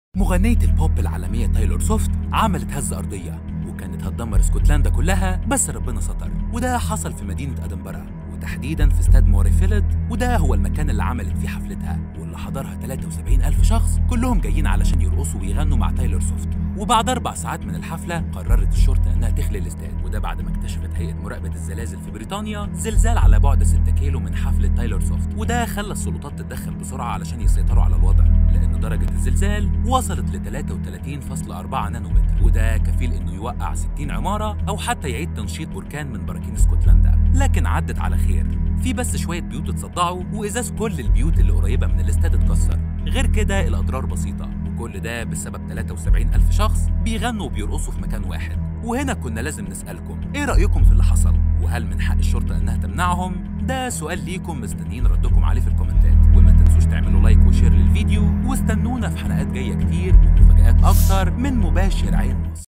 مغنية البوب العالمية تايلور سوفت عملت هزة أرضية وكانت هتدمر اسكتلندا كلها بس ربنا ستر وده حصل في مدينة أدنبرا وتحديدا في استاد موريفيلد وده هو المكان اللي عملت فيه حفلتها واللي حضرها 73 ألف شخص كلهم جايين علشان يرقصوا ويغنوا مع تايلور سوفت وبعد أربع ساعات من الحفلة قررت الشرطة إنها تخلي الاستاد وده بعد ما اكتشفت هيئة مراقبة الزلازل في بريطانيا زلزال على بعد 6 كيلو من حفلة تايلور سوفت وده خلى السلطات تتدخل بسرعة علشان يسيطروا على الوضع لأن درجة الزلزال وصلت ل 33.4 نانومتر وده كفيل إنه يوقع 60 عمارة أو حتى يعيد تنشيط بركان من براكين اسكتلندا لكن عدت على خير في بس شوية بيوت اتصدعوا وإزاز كل البيوت اللي قريبة من الاستاد اتكسر غير كده الأضرار بسيطة وكل ده بسبب 73 ألف شخص بيغنوا وبيرقصوا في مكان واحد وهنا كنا لازم نسألكم إيه رأيكم في اللي حصل؟ وهل من حق الشرطة إنها تمنعهم؟ ده سؤال ليكم مستنيين ردكم عليه في الكومنتات وما تنسوش تعملوا لايك وشير للفيديو واستنونا في حلقات جاية كتير ومفاجآت أكتر من مباشر عين مصر